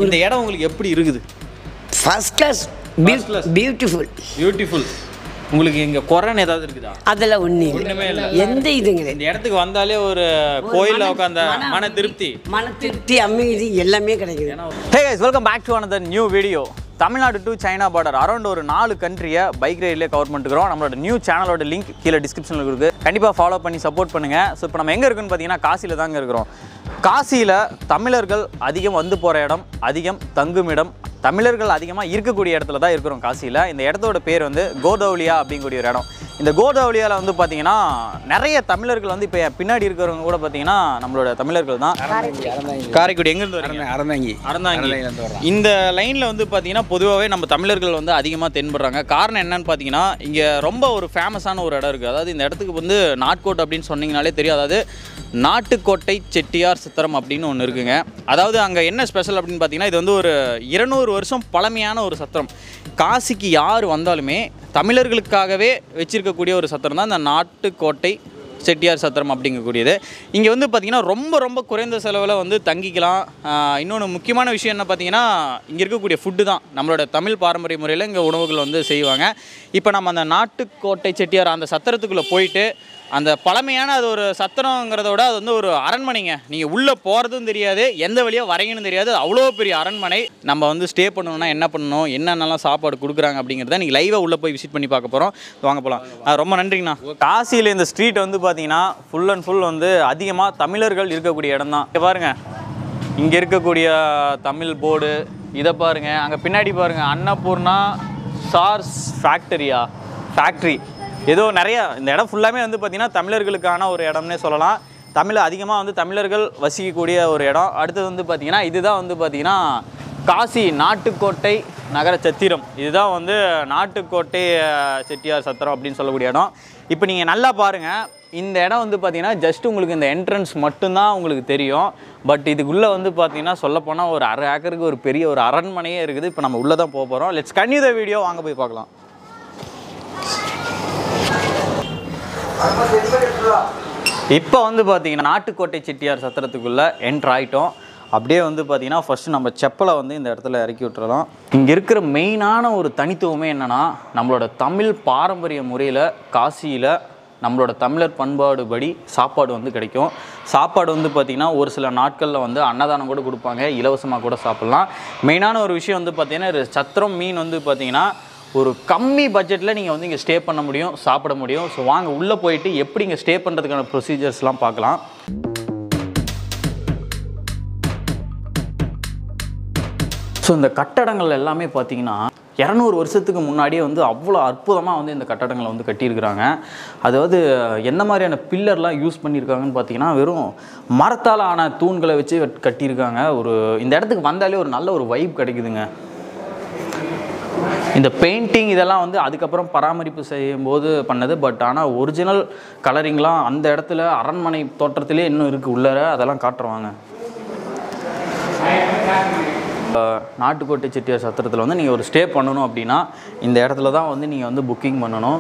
இந்த இடம் உங்களுக்கு எப்படி இருக்குது first class class. Beautiful beautiful உங்களுக்கு இங்க குறைன்னு ஏதாவது இருக்குதா அதெல்லாம் ஒன்றும் ஒண்ணுமே இல்லை இல்ல. எந்த இதுங்க கிடையாது. இந்த இடத்துக்கு வந்தாலே ஒரு கோயில்ல உட்காந்த மன திருப்தி மன திருப்தி அமைதி எல்லாமே கிடைக்குது hey guys welcome back to another new video Tamil Nadu to China border around ஒரு நாலு கண்ட்ரியை பைக் ரைட்லேயே கவர் பண்ணிட்டுக்கிறோம் நம்மளோட நியூ சேனலோட லிங்க் கீழே டிஸ்கிரிப்ஷனில் இருக்குது கண்டிப்பாக ஃபாலோ பண்ணி சப்போர்ட் பண்ணுங்கள் ஸோ இப்போ நம்ம எங்கே இருக்குன்னு பார்த்தீங்கன்னா காசியில் தாங்க இருக்கிறோம் காசியில் தமிழர்கள் அதிகம் வந்து போகிற இடம் அதிகம் தங்கும் இடம் தமிழர்கள் அதிகமாக இருக்கக்கூடிய இடத்துல தான் இருக்கிறோம் காசியில் இந்த இடத்தோட பேர் வந்து கோதவுலியா அப்படிங்கக்கூடிய ஒரு இடம் இந்த கோதாவளியாவில் வந்து பார்த்தீங்கன்னா நிறைய தமிழர்கள் வந்து இப்போ என் பின்னாடி இருக்கிறவங்க கூட பார்த்தீங்கன்னா நம்மளோட தமிழர்கள் தான் காரைக்குடி எங்கேருந்து வரீங்க அறந்தாங்கி அறந்தாங்கி அறந்தாங்கிலேருந்து வர்றோம். இந்த லைனில் வந்து பார்த்தீங்கன்னா பொதுவாகவே நம்ம தமிழர்கள் வந்து அதிகமாக தென்படுறாங்க காரணம் என்னன்னு பார்த்தீங்கன்னா இங்கே ரொம்ப ஒரு ஃபேமஸான ஒரு இடம் இருக்குது அதாவது இந்த இடத்துக்கு வந்து நாட்கோட் அப்படின்னு சொன்னீங்கனாலே தெரியும் அதாவது நாட்டுக்கோட்டை செட்டியார் சித்திரம் அப்படின்னு ஒன்று இருக்குங்க அதாவது அங்கே என்ன ஸ்பெஷல் அப்படின்னு பார்த்தீங்கன்னா இது வந்து ஒரு இருநூறு வருஷம் பழமையான ஒரு சத்திரம் காசிக்கு யார் வந்தாலுமே தமிழர்களுக்காகவே வச்சிருக்கக்கூடிய ஒரு சத்திரம் தான் இந்த நாட்டுக்கோட்டை செட்டியார் சத்திரம் அப்படிங்கக்கூடியது இங்கே வந்து பார்த்திங்கன்னா ரொம்ப ரொம்ப குறைந்த செலவில் வந்து தங்கிக்கலாம் இன்னொன்று முக்கியமான விஷயம் என்ன பார்த்தீங்கன்னா இங்கே இருக்கக்கூடிய ஃபுட்டு தான் நம்மளோட தமிழ் பாரம்பரிய முறையில் இங்கே உணவுகள் வந்து செய்வாங்க இப்போ நம்ம அந்த நாட்டுக்கோட்டை செட்டியார் அந்த சத்திரத்துக்குள்ளே போயிட்டு அந்த பழமையான அது ஒரு சத்திரங்கிறத விட அது வந்து ஒரு அரண்மனைங்க நீங்கள் உள்ளே போகிறதும் தெரியாது எந்த வழியாக வரீங்கன்னு தெரியாது அவ்வளோ பெரிய அரண்மனை நம்ம வந்து ஸ்டே பண்ணணும்னா என்ன பண்ணணும் என்னென்னலாம் சாப்பாடு கொடுக்குறாங்க அப்படிங்கிறத நீங்கள் லைவாக உள்ளே போய் விசிட் பண்ணி பார்க்க போகிறோம் வாங்க போகலாம் ரொம்ப நன்றிங்கண்ணா காசியில் இந்த ஸ்ட்ரீட் வந்து பார்த்தீங்கன்னா ஃபுல் அண்ட் ஃபுல் வந்து அதிகமாக தமிழர்கள் இருக்கக்கூடிய இடம் தான் இங்கே பாருங்கள் இங்கே இருக்கக்கூடிய தமிழ் போர்டு இதை பாருங்கள் அங்கே பின்னாடி பாருங்கள் அன்னபூர்ணா சார்ஸ் ஃபேக்டரியா ஃபேக்ட்ரி ஏதோ நிறைய இந்த இடம் ஃபுல்லாமே வந்து பார்த்திங்கன்னா தமிழர்களுக்கான ஒரு இடம்னே சொல்லலாம் தமிழ் அதிகமாக வந்து தமிழர்கள் வசிக்கக்கூடிய ஒரு இடம் அடுத்தது வந்து பார்த்திங்கன்னா இதுதான் வந்து பார்த்திங்கன்னா காசி நாட்டுக்கோட்டை நகர சத்திரம் இதுதான் வந்து நாட்டுக்கோட்டை அஹ், செட்டியார் சத்திரம் அப்படின்னு சொல்லக்கூடிய இடம் இப்போ நீங்கள் நல்லா பாருங்கள் இந்த இடம் வந்து பார்த்தீங்கன்னா ஜஸ்ட் உங்களுக்கு இந்த என்ட்ரன்ஸ் மட்டும்தான் உங்களுக்கு தெரியும் பட் இதுக்குள்ளே வந்து பார்த்தீங்கன்னா சொல்லப்போனால் ஒரு அரை ஏக்கருக்கு ஒரு பெரிய ஒரு அரண்மனையே இருக்குது இப்போ நம்ம உள்ளே தான் போக போகிறோம் லெட்ஸ் கன்யூ த வீடியோ வாங்க போய் பார்க்கலாம் இப்போ வந்து பார்த்தீங்கன்னா நாட்டுக்கோட்டை செட்டியார் சத்திரத்துக்குள்ளே என்ட்ரு ஆகிட்டோம் அப்படியே வந்து பார்த்தீங்கன்னா ஃபஸ்ட்டு நம்ம செப்பலை வந்து இந்த இடத்துல இறக்கி விட்டுறலாம் இங்கே இருக்கிற மெயினான ஒரு தனித்துவமே என்னென்னா நம்மளோட தமிழ் பாரம்பரிய முறையில் காசியில் நம்மளோட தமிழர் பண்பாடு படி சாப்பாடு வந்து கிடைக்கும் சாப்பாடு வந்து பார்த்திங்கன்னா ஒரு சில நாட்களில் வந்து அன்னதானம் கூட கொடுப்பாங்க இலவசமாக கூட சாப்பிட்லாம் மெயினான ஒரு விஷயம் வந்து பார்த்திங்கன்னா இது சத்திரம் மீன் வந்து பார்த்திங்கன்னா ஒரு கம்மி பட்ஜெட்டில் நீங்கள் வந்து இங்கே ஸ்டே பண்ண முடியும் சாப்பிட முடியும் ஸோ வாங்க உள்ளே போயிட்டு எப்படி இங்கே ஸ்டே பண்ணுறதுக்கான ப்ரொசீஜர்ஸ்லாம் பார்க்கலாம் ஸோ இந்த கட்டடங்கள் எல்லாமே பார்த்தீங்கன்னா இரநூறு வருஷத்துக்கு முன்னாடியே வந்து அவ்வளோ அற்புதமாக வந்து இந்த கட்டடங்களை வந்து கட்டியிருக்கிறாங்க அதாவது என்ன மாதிரியான பில்லர்லாம் யூஸ் பண்ணியிருக்காங்கன்னு பார்த்தீங்கன்னா வெறும் மரத்தால் ஆன தூண்களை வச்சு கட்- கட்டியிருக்காங்க ஒரு இந்த இடத்துக்கு வந்தாலே ஒரு நல்ல ஒரு வைப் கிடைக்குதுங்க இந்த பெயிண்டிங் இதெல்லாம் வந்து அதுக்கப்புறம் பராமரிப்பு செய்யும்போது பண்ணது பட் ஆனால் ஒரிஜினல் கலரிங்லாம் அந்த இடத்துல அரண்மனை தோற்றத்திலே இன்னும் இருக்குது உள்ளர அதெல்லாம் காட்டுருவாங்க அஹ், நாட்டுக்கோட்டை செட்டியார் சத்திரத்தில் வந்து நீங்கள் ஒரு ஸ்டே பண்ணணும் அப்படின்னா இந்த இடத்துல தான் வந்து நீங்கள் வந்து புக்கிங் பண்ணணும்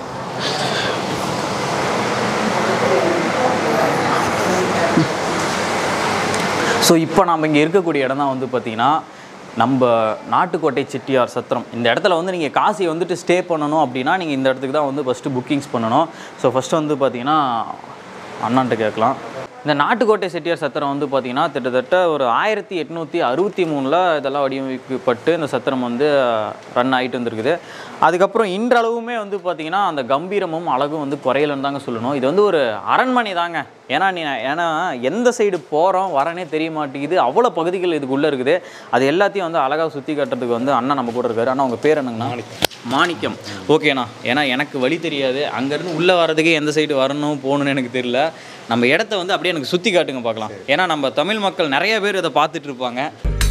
ஸோ இப்போ நம்ம இங்கே இருக்கக்கூடிய இடம் தான் வந்து பார்த்திங்கன்னா நம்ம நாட்டுக்கோட்டை செட்டியார் சத்திரம் இந்த இடத்துல வந்து நீங்கள் காசி வந்துட்டு ஸ்டே பண்ணணும் அப்படின்னா நீங்கள் இந்த இடத்துக்கு தான் வந்து ஃபஸ்ட்டு புக்கிங்ஸ் பண்ணணும் ஸோ ஃபஸ்ட்டு வந்து பார்த்தீங்கன்னா அண்ணான்ட்ட கேட்கலாம் இந்த நாட்டுக்கோட்டை செட்டியார் சத்திரம் வந்து பார்த்திங்கன்னா கிட்டத்தட்ட ஒரு ஆயிரத்தி எட்நூற்றி அறுபத்தி மூணில் இதெல்லாம் வடிவமைக்கப்பட்டு இந்த சத்திரம் வந்து ரன் ஆகிட்டு வந்திருக்குது அதுக்கப்புறம் இன்றளவுமே வந்து பார்த்திங்கன்னா அந்த கம்பீரமும் அழகும் வந்து குறையலன்னு தாங்க சொல்லணும் இது வந்து ஒரு அரண்மனை தாங்க ஏன்னா நீ ஏன்னா எந்த சைடு போகிறோம் வரனே தெரிய மாட்டேங்குது அவ்வளோ பகுதிகள் இதுக்குள்ளே இருக்குது அது எல்லாத்தையும் வந்து அழகாக சுற்றி காட்டுறதுக்கு வந்து அண்ணா நம்ம கூட இருக்காரு அண்ணா உங்கள் பேர் என்னங்கண்ணா மாணிக்கம் ஓகேண்ணா ஏன்னா எனக்கு வழி தெரியாது அங்கேருந்து உள்ளே வர்றதுக்கு எந்த சைடு வரணும் போகணும்னு எனக்கு தெரியல நம்ம இடத்த வந்து அப்படியே எனக்கு சுற்றி காட்டுங்க பார்க்கலாம் ஏன்னா நம்ம தமிழ் மக்கள் நிறைய பேர் இதை பார்த்துட்டு இருப்பாங்க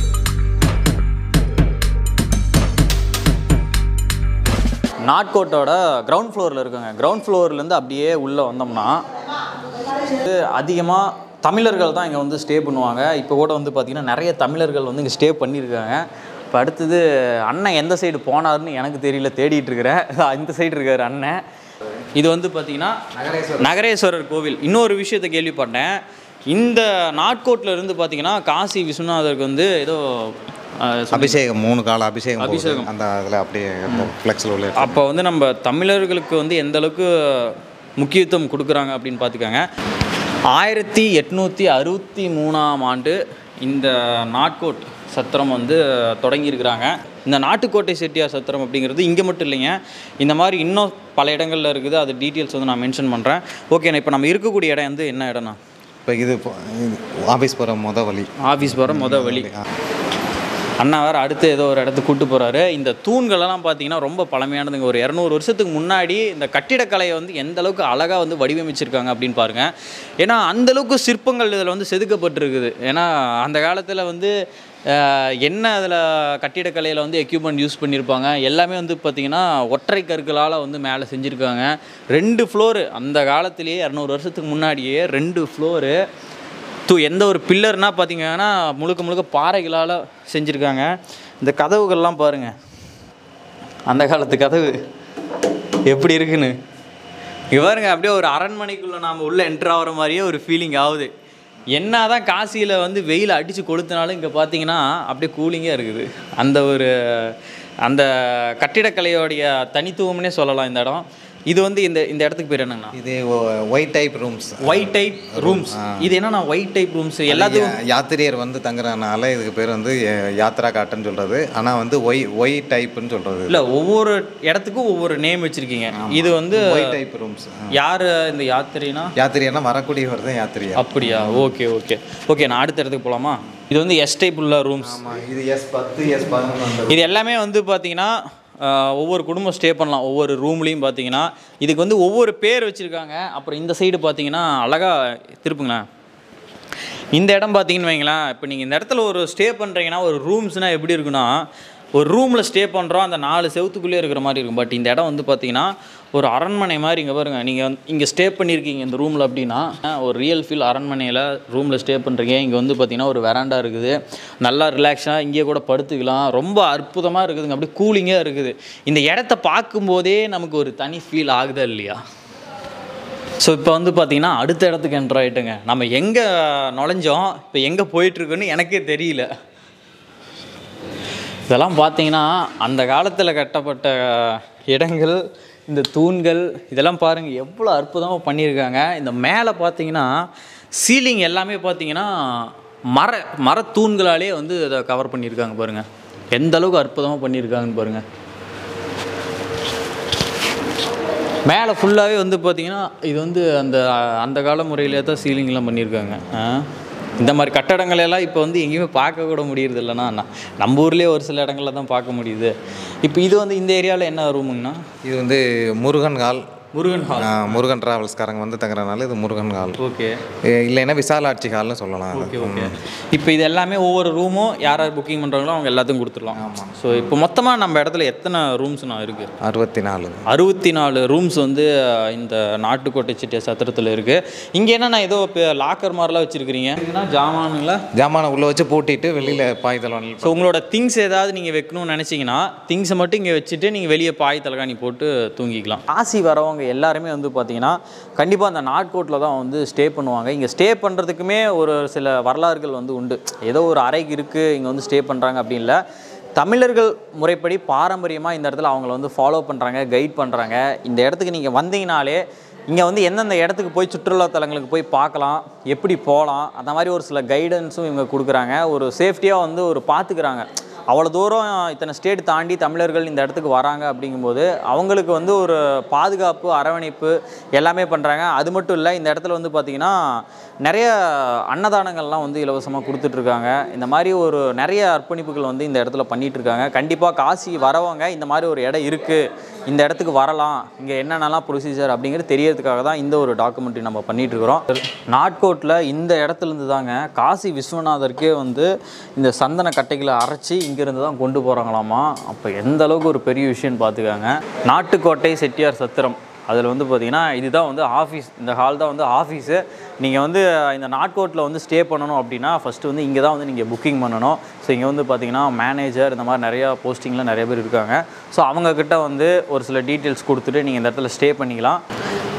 நாட்கோட்டோட கிரவுண்ட் ஃப்ளோரில் இருக்குங்க கிரவுண்ட் ஃப்ளோர்லேருந்து அப்படியே உள்ளே வந்தோம்னா வந்து அதிகமாக தமிழர்கள் தான் இங்கே வந்து ஸ்டே பண்ணுவாங்க இப்போ கூட வந்து பார்த்திங்கன்னா நிறைய தமிழர்கள் வந்து இங்கே ஸ்டே பண்ணியிருக்காங்க இப்போ அடுத்தது அண்ணன் எந்த சைடு போனாருன்னு எனக்கு தெரியல தேடிட்டு இருக்கிறேன் இந்த சைடு இருக்கார் அண்ணன் இது வந்து பார்த்திங்கன்னா நகரேஸ்வரர் கோவில் இன்னொரு விஷயத்தை கேள்விப்பட்டேன் இந்த நாட்கோட்டில் இருந்து பார்த்தீங்கன்னா காசி விஸ்வநாதருக்கு வந்து ஏதோ அபிஷேகம் மூணு கால அபிஷேகம் போகுது. அபிஷேகம். அந்த அதில் அப்படியே அந்த ஃப்ளெக்ஸில் உள்ள அப்போ வந்து நம்ம தமிழர்களுக்கு வந்து எந்த அளவுக்கு முக்கியத்துவம் கொடுக்குறாங்க அப்படின்னு பார்த்துக்கோங்க ஆயிரத்தி எட்நூற்றி அறுபத்தி மூணாம் ஆண்டு இந்த நாட்கோட் சத்திரம் வந்து தொடங்கியிருக்கிறாங்க இந்த நாட்டுக்கோட்டை செட்டியார் சத்திரம் அப்படிங்கிறது இங்கே மட்டும் இல்லைங்க இந்த மாதிரி இன்னும் பல இடங்களில் இருக்குது அது டீட்டெயில்ஸ் வந்து நான் மென்ஷன் பண்ணுறேன் ஓகேண்ணா இப்போ நம்ம இருக்கக்கூடிய இடம் வந்து என்ன இடம்னா இப்போ இது இப்போ இது ஆஃபீஸ் போகிற முத வழி ஆஃபீஸ் போகிற மொதல் வழி அண்ணா வேறு அடுத்து ஏதோ ஒரு இடத்துக்கு கூட்டு போகிறாரு இந்த தூண்களெல்லாம் பார்த்தீங்கன்னா ரொம்ப பழமையானதுங்க ஒரு இரநூறு வருஷத்துக்கு முன்னாடி இந்த கட்டிடக்கலையை வந்து எந்த அளவுக்கு அழகாக வந்து வடிவமைச்சிருக்காங்க அப்படின்னு பாருங்க ஏன்னா அந்த அளவுக்கு சிற்பங்கள் இதில் வந்து செதுக்கப்பட்டிருக்குது ஏன்னா அந்த காலத்தில் வந்து அஹ், என்ன அதில் கட்டிடக்கலையில் வந்து எக்யூப்மெண்ட் யூஸ் பண்ணியிருப்பாங்க எல்லாமே வந்து பார்த்திங்கன்னா ஒற்றை கற்களால் வந்து மேலே செஞ்சுருக்காங்க ரெண்டு ஃப்ளோரு அந்த காலத்திலேயே இரநூறு வருஷத்துக்கு முன்னாடியே ரெண்டு ஃப்ளோரு தூ எந்த ஒரு பில்லர்னா பார்த்தீங்கன்னா முழுக்க முழுக்க பாறைகளால் செஞ்சுருக்காங்க இந்த கதவுகள்லாம் பாருங்கள் அந்த காலத்து கதவு எப்படி இருக்குன்னு இங்க பாருங்க அப்படியே ஒரு அரண்மனைக்குள்ளே நாம் உள்ளே என்ட்ரு ஆகிற மாதிரியே ஒரு ஃபீலிங் ஆகுது என்னதான் காசியில் வந்து வெயில் அடித்து கொளுத்தினாலும் இங்கே பார்த்தீங்கன்னா அப்படியே கூலிங்காக இருக்குது அந்த ஒரு அந்த கட்டிடக்கலையோடைய தனித்துவம்னே சொல்லலாம் இந்த இடம் இது வந்து இந்த இந்த இடத்துக்கு பேர் என்னங்கண்ணா இது white type rooms white type rooms இது என்னன்னா ஒயிட் டைப் ரூம்ஸ் எல்லாத்துக்கும் யாத்திரியர் வந்து தங்குறதுனால இதுக்கு பேர் வந்து ய- யாத்ரா காட்டுன்னு சொல்கிறது ஆனால் வந்து ஒய் ஒய் டைப்புன்னு சொல்கிறது இல்ல ஒவ்வொரு இடத்துக்கும் ஒவ்வொரு நேம் வச்சிருக்கீங்க இது வந்து ஒய் டைப் ரூம்ஸ் யாரு இந்த யாத்திரைனா யாத்திரியர்னா வரக்கூடியவர் தான் யாத்திரியா அப்படியா ஓகே ஓகே ஓகே நான் அடுத்த இடத்துக்கு போகலாமா இது வந்து எஸ் டைப் உள்ள ரூம்ஸ் ஆமாம் இது எஸ் பத்து எஸ் பதினொன்று இது எல்லாமே வந்து பார்த்தீங்கன்னா ஆஹ், ஒவ்வொரு குடும்பம் ஸ்டே பண்ணலாம் ஒவ்வொரு ரூம்லேயும் பார்த்தீங்கன்னா இதுக்கு வந்து ஒவ்வொரு பேர் வச்சுருக்காங்க அப்புறம் இந்த சைடு பார்த்தீங்கன்னா அழகாக திருப்புங்களேன் இந்த இடம் பார்த்தீங்கன்னு வைங்களேன் இப்போ நீங்கள் இந்த இடத்துல ஒரு ஸ்டே பண்ணுறீங்கன்னா ஒரு ரூம்ஸ்னால் எப்படி இருக்குன்னா ஒரு ரூமில் ஸ்டே பண்ணுறோம் அந்த நாலு செவத்துக்குள்ளே இருக்கிற மாதிரி இருக்கும் பட் இந்த இடம் வந்து பார்த்தீங்கன்னா ஒரு அரண்மனை மாதிரி இங்கே பாருங்க நீங்கள் வந்து இங்கே ஸ்டே பண்ணியிருக்கீங்க இந்த ரூமில் அப்படின்னா ஒரு ரியல் ஃபீல் அரண்மனையில் ரூமில் ஸ்டே பண்ணுறீங்க இங்கே வந்து பார்த்தீங்கன்னா ஒரு வெராண்டா இருக்குது நல்லா ரிலாக்ஸாக இங்கேயே கூட படுத்துக்கலாம் ரொம்ப அற்புதமாக இருக்குதுங்க அப்படியே கூலிங்காக இருக்குது இந்த இடத்த பார்க்கும்போதே நமக்கு ஒரு தனி ஃபீல் ஆகுதா இல்லையா ஸோ இப்போ வந்து பார்த்தீங்கன்னா அடுத்த இடத்துக்கு என்ட்ரு ஆகிட்டுங்க நம்ம எங்கே நுழைஞ்சோம் இப்போ எங்கே போயிட்டுருக்குன்னு எனக்கே தெரியல இதெல்லாம் பார்த்தீங்கன்னா அந்த காலத்தில் கட்டப்பட்ட இடங்கள் இந்த தூண்கள் இதெல்லாம் பாருங்கள் எவ்வளோ அற்புதமாக பண்ணியிருக்காங்க இந்த மேலே பார்த்தீங்கன்னா சீலிங் எல்லாமே பார்த்தீங்கன்னா மர மரத்தூண்களாலே வந்து அதை கவர் பண்ணியிருக்காங்க பாருங்கள் எந்த அளவுக்கு அற்புதமாக பண்ணியிருக்காங்கன்னு பாருங்கள் மேலே ஃபுல்லாகவே வந்து பார்த்தீங்கன்னா இது வந்து அந்த அந்த கால முறையிலே தான் சீலிங்லாம் பண்ணியிருக்காங்க ஆ. இந்த மாதிரி கட்டடங்கள் எல்லாம் இப்போ வந்து எங்கேயுமே பார்க்க கூட முடியறது இல்லைண்ணா நான் நம்ம ஊர்லேயே ஒரு சில இடங்கள்ல தான் பார்க்க முடியுது இப்போ இது வந்து இந்த ஏரியாவில் என்ன ரூமுங்கண்ணா இது வந்து முருகன் ஹால் முருகன் ஹால் ஆ, முருகன் டிராவல்ஸ்காரங்க வந்து தங்குறதுனால இது முருகன் ஹால் ஓகே இ- இல்லைன்னா விசாலாட்சி ஹால்னு சொல்லலாம் அதை. ஓகே ஓகே இப்போ இது எல்லாமே ஒவ்வொரு ரூமும் யார் யார் புக்கிங் பண்ணுறாங்களோ அவங்க எல்லாத்துக்கும் கொடுத்துடலாம் ஸோ இப்போ மொத்தமாக நம்ம இடத்துல எத்தனை ரூம்ஸ்ண்ணா இருக்குது அறுபத்தி நாலு அறுபத்தி நாலு ரூம்ஸ் வந்து அஹ், இந்த நாட்டுக்கோட்டை சிட்டிய சத்திரத்தில் இருக்குது இங்கே என்னண்ணா ஏதோ லாக்கர் மாதிரிலாம் வச்சுருக்கிறீங்க இதுனா ஜாமானுங்களா ஜாமானை உள்ளே வச்சு பூட்டிட்டு வெளியில் பாய் தலைவணி ஸோ உங்களோட திங்ஸ் ஏதாவது நீங்கள் வைக்கணும்னு நினச்சிங்கன்னா திங்ஸை மட்டும் இங்கே வச்சுட்டு நீங்கள் வெளியே பாய் தலைகாணி போட்டு தூங்கிக்கலாம் காசி வரவங்க எல்லாருமே வந்து பார்த்தீங்கன்னா கண்டிப்பாக அந்த நாட்கோட்டில் தான் வந்து ஸ்டே பண்ணுவாங்க இங்கே ஸ்டே பண்ணுறதுக்குமே ஒரு சில வரலாறுகள் வந்து உண்டு ஏதோ ஒரு அறைக்கு இருக்குது இங்கே வந்து ஸ்டே பண்ணுறாங்க அப்படி இல்லை தமிழர்கள் முறைப்படி பாரம்பரியமாக இந்த இடத்துல அவங்கள வந்து ஃபாலோ பண்ணுறாங்க கைட் பண்ணுறாங்க இந்த இடத்துக்கு நீங்கள் வந்தீங்கனாலே இங்கே வந்து எந்தெந்த இடத்துக்கு போய் சுற்றுலா தலங்களுக்கு போய் பார்க்கலாம் எப்படி போகலாம் அந்த மாதிரி ஒரு சில கைடன்ஸும் இவங்க கொடுக்குறாங்க ஒரு சேஃப்டியாக வந்து ஒரு பார்த்துக்கிறாங்க அவ்வளோ தூரம் இத்தனை ஸ்டேட் தாண்டி தமிழர்கள் இந்த இடத்துக்கு வராங்க அப்படிங்கும்போது அவங்களுக்கு வந்து ஒரு பாதுகாப்பு அரவணைப்பு எல்லாமே பண்ணுறாங்க அது மட்டும் இல்லை இந்த இடத்துல வந்து பார்த்திங்கன்னா நிறைய அன்னதானங்கள்லாம் வந்து இலவசமாக கொடுத்துட்ருக்காங்க இந்த மாதிரி ஒரு நிறைய அர்ப்பணிப்புகள் வந்து இந்த இடத்துல பண்ணிட்டு இருக்காங்க கண்டிப்பாக காசி வரவங்க இந்த மாதிரி ஒரு இடம் இருக்குது இந்த இடத்துக்கு வரலாம் இங்கே என்னென்னலாம் ப்ரொசீஜர் அப்படிங்கிறது தெரியறதுக்காக தான் இந்த ஒரு டாக்குமெண்ட்ரி நம்ம பண்ணிட்டு இருக்கிறோம் நாட்கோட்டில் இந்த இடத்துலேருந்து தாங்க காசி விஸ்வநாதருக்கே வந்து இந்த சந்தன கட்டைகளை அரைச்சி இங்கேருந்து தான் கொண்டு போகிறாங்களாமா அப்போ எந்த அளவுக்கு ஒரு பெரிய விஷயம்னு பார்த்துக்காங்க நாட்டுக்கோட்டை செட்டியார் சத்திரம் அதில் வந்து பார்த்தீங்கன்னா இதுதான் வந்து ஆஃபீஸ் இந்த ஹால் தான் வந்து ஆஃபீஸு நீங்கள் வந்து இந்த நாட்கோட்டில் வந்து ஸ்டே பண்ணணும் அப்படின்னா ஃபஸ்ட்டு வந்து இங்கே தான் வந்து நீங்கள் புக்கிங் பண்ணணும் ஸோ இங்கே வந்து பார்த்தீங்கன்னா மேனேஜர் இந்த மாதிரி நிறையா போஸ்டிங்கில் நிறைய பேர் இருக்காங்க ஸோ அவங்கக்கிட்ட வந்து ஒரு சில டீட்டெயில்ஸ் கொடுத்துட்டு நீங்கள் இந்த இடத்துல ஸ்டே பண்ணிக்கலாம்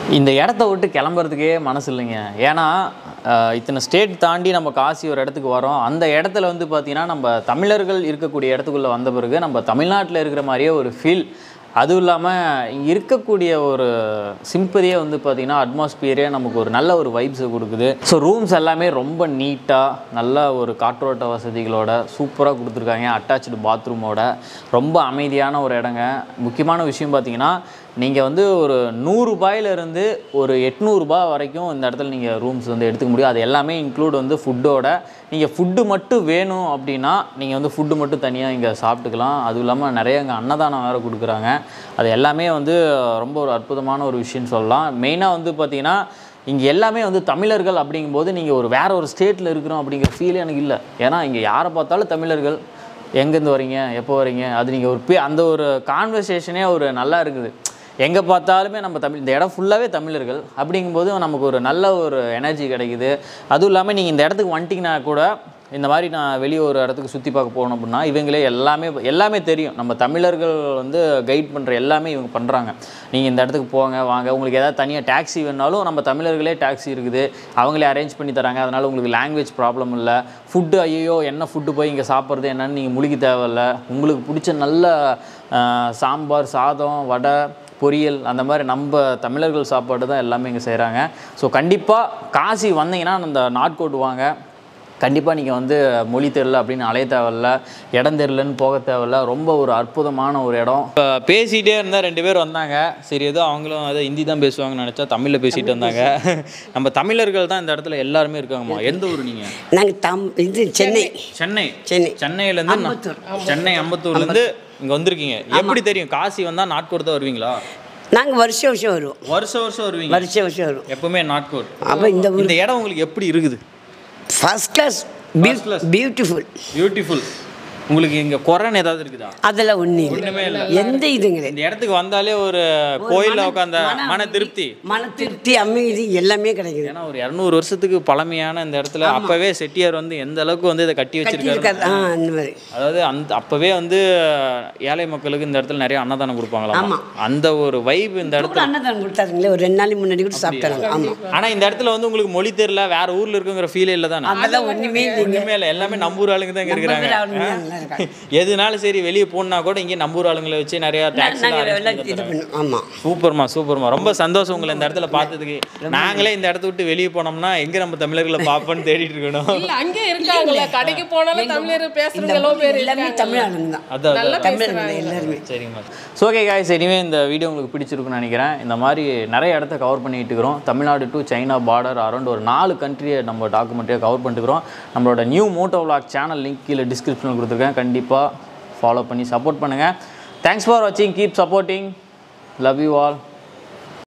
இந்த இடத்த விட்டு கிளம்புறதுக்கே மனசு இல்லைங்க ஏன்னா அஹ், இத்தனை ஸ்டேட் தாண்டி நம்ம காசி ஒரு இடத்துக்கு வரோம் அந்த இடத்துல வந்து பார்த்திங்கன்னா நம்ம தமிழர்கள் இருக்கக்கூடிய இடத்துக்குள்ளே வந்த பிறகு நம்ம தமிழ்நாட்டில் இருக்கிற மாதிரியே ஒரு ஃபீல் அதுவும் இல்லாமல் இங்கே இருக்கக்கூடிய ஒரு சிம்பதியே வந்து பார்த்திங்கன்னா அட்மாஸ்பியரே நமக்கு ஒரு நல்ல ஒரு வைப்ஸை கொடுக்குது ஸோ ரூம்ஸ் எல்லாமே ரொம்ப நீட்டாக நல்ல ஒரு காற்றோட்ட வசதிகளோட சூப்பராக கொடுத்துருக்காங்க அட்டாச்சு பாத்ரூமோட ரொம்ப அமைதியான ஒரு இடங்க முக்கியமான விஷயம் பார்த்தீங்கன்னா நீங்கள் வந்து ஒரு நூறுரூபாயிலிருந்து ஒரு எட்நூறுபா வரைக்கும் இந்த இடத்துல நீங்கள் ரூம்ஸ் வந்து எடுத்துக்க முடியும் அது எல்லாமே இன்க்ளூட் வந்து ஃபுட்டோட நீங்கள் ஃபுட்டு மட்டும் வேணும் அப்படின்னா நீங்கள் வந்து ஃபுட்டு மட்டும் தனியாக இங்கே சாப்பிட்டுக்கலாம் அதுவும் இல்லாமல் நிறைய இங்கே அன்னதானம் வேறு கொடுக்குறாங்க அது எல்லாமே வந்து ரொம்ப ஒரு அற்புதமான ஒரு விஷயம்னு சொல்லலாம் மெயினாக வந்து பார்த்தீங்கன்னா இங்கே எல்லாமே வந்து தமிழர்கள் அப்படிங்கும்போது நீங்கள் ஒரு வேற ஒரு ஸ்டேட்டில் இருக்கிறோம் அப்படிங்கிற ஃபீலே எனக்கு இல்லை ஏன்னா இங்கே யாரை பார்த்தாலும் தமிழர்கள் எங்கேருந்து வரீங்க எப்போ வரீங்க அது நீங்கள் ஒரு பே அந்த ஒரு கான்வர்சேஷனே ஒரு நல்லா இருக்குது எங்கே பார்த்தாலுமே நம்ம தமிழ் இந்த இடம் ஃபுல்லாகவே தமிழர்கள் அப்படிங்கும்போது நமக்கு ஒரு நல்ல ஒரு எனர்ஜி கிடைக்குது அதுவும் இல்லாமல் நீங்கள் இந்த இடத்துக்கு வந்துட்டிங்கன்னா கூட இந்த மாதிரி நான் வெளியே ஒரு இடத்துக்கு சுற்றி பார்க்க போகணும் அப்படின்னா இவங்களே எல்லாமே எல்லாமே தெரியும் நம்ம தமிழர்கள் வந்து கைட் பண்ணுற எல்லாமே இவங்க பண்ணுறாங்க நீங்கள் இந்த இடத்துக்கு போங்க வாங்க உங்களுக்கு ஏதாவது தனியாக டாக்ஸி வேணாலும் நம்ம தமிழர்களே டாக்ஸி இருக்குது அவங்களே அரேஞ்ச் பண்ணி தராங்க அதனால் உங்களுக்கு லாங்குவேஜ் ப்ராப்ளம் இல்லை ஃபுட்டு ஐயோ என்ன ஃபுட்டு போய் இங்கே சாப்பிட்றது என்னன்னு நீங்கள் முழிக்க தேவையில்ல உங்களுக்கு பிடிச்ச நல்ல ஆஹ், சாம்பார் சாதம் வடை பொரியல் அந்த மாதிரி நம்ம தமிழர்கள் சாப்பாடு தான் எல்லாமே இங்கே செய்கிறாங்க ஸோ கண்டிப்பாக காசி வந்தீங்கன்னா அந்த நாட்கோட்டு வாங்க கண்டிப்பாக நீங்கள் வந்து மொழி தெரில அப்படின்னு அலைய தேவையில்ல இடம் தெரிலன்னு போக தேவையில்ல ரொம்ப ஒரு அற்புதமான ஒரு இடம் இப்போ பேசிகிட்டே இருந்தால் ரெண்டு பேர் வந்தாங்க சரி ஏதோ அவங்களும் அதை ஹிந்தி தான் பேசுவாங்கன்னு நினச்சா தமிழில் பேசிகிட்டு வந்தாங்க நம்ம தமிழர்கள் தான் இந்த இடத்துல எல்லாருமே இருக்காங்கம்மா எந்த ஊர் நீங்கள் நாங்கள் தம் இது சென்னை சென்னை சென்னை. சென்னையிலேருந்து அம்பத்தூர். சென்னை அம்பத்தூர்லேருந்து இங்கே வந்திருக்கீங்க எப்படி தெரியும் காசி வந்தால் நாட்கோட் தான் வருவீங்களா நாங்கள் வருஷம் வருஷம் வருவோம் வருஷம் வருஷம் வருவீங்க வருஷம் வருஷம் வருவோம் எப்பவுமே நாட்கோட் அப்போ இந்த ஊர் இந்த இடம் உங்களுக்கு எப்படி இருக்குது first class class. Beautiful beautiful உங்களுக்கு இங்கே குறைன்னு ஏதாவது இருக்குதா அதெல்லாம் ஒன்றும் ஒண்ணுமே இல்லை இல்ல. எந்த இதுவும் கிடையாது இந்த இடத்துக்கு வந்தாலே ஒரு கோயிலில் உட்காந்த மன திருப்தி மன திருப்தி அமைதி எல்லாமே கிடைக்குது ஏன்னா ஒரு இரநூறு வருஷத்துக்கு பழமையான இந்த இடத்துல அப்பவே செட்டியார் வந்து எந்த அளவுக்கு வந்து இதை கட்டி கட்டி வச்சிருக்காரு இருக்காது ஆ அந்த மாதிரி அதாவது அந்த அப்பவே வந்து ஏழை மக்களுக்கு இந்த இடத்துல நிறைய அன்னதானம் கொடுப்பாங்களாம் ஆமா. அந்த ஒரு வைப் இந்த கூட இடத்துல அன்னதானம் கொடுத்தாருங்களே ஒரு ரெண்டு நாளைக்கு முன்னாடி கூட சாப்பிட்டாங்க ஆமாம் ஆனா இந்த இடத்துல வந்து உங்களுக்கு மொழி தெரியல வேற ஊர்ல இருக்குங்கிற ஃபீல் இல்லை தானே அதெல்லாம் ஒன்றுமே இல்லைங்க ஒண்ணுமே இல்லை எல்லாமே நம்பூர் ஆளுங்க தான் இங்க நம்ம ஊர் இருக்கிறாங்க ஆளுங்க தான் நல்லா இருக்காங்க. எதுனாலும் சரி வெளியே போனா கூட இங்கே நம்பூர் ஆளுங்களை வச்சு நிறைய டாக்ஸி நாங்கள் எல்லாம் இது பண்ணோம் ஆமாம் சூப்பர்மா சூப்பர்மா ரொம்ப சந்தோஷம் உங்களை இந்த இடத்துல பார்த்ததுக்கு நாங்களே இந்த இடத்த விட்டு வெளியே போனோம்னா எங்க நம்ம தமிழர்களை பார்ப்போம்னு தேடிட்டு இருக்கணும் இல்ல அங்கே இருக்காங்கல்ல கடைக்கு போனாலும் தமிழர் இந்த பேசுறவங்க எவ்வளோ ஊர்ல பேர் எல்லாமே இருக்காங்க தமிழ் ஆளுங்க தான் அதான் நல்லா அதான். தமிழர்கள் எல்லாருமே சரிங்கம்மா ஸோ ஓகே காய்ஸ் இனிமே இந்த வீடியோ உங்களுக்கு பிடிச்சிருக்குன்னு நினைக்கிறேன் இந்த மாதிரி நிறைய இடத்த கவர் பண்ணிட்டு இருக்கிறோம் Tamil Nadu to China border around ஒரு நாலு கண்ட்ரியை நம்ம டாக்குமெண்ட்டே கவர் பண்ணிட்டுக்கிறோம் நம்மளோட new moto vlog channel link கீழே டிஸ்கிரிப்ஷனில் கொடுத்துருக்கேன் கண்டிப்பாக ஃபாலோ பண்ணி சப்போர்ட் பண்ணுங்கள் தேங்க்ஸ் ஃபார் வாட்சிங் keep supporting love you all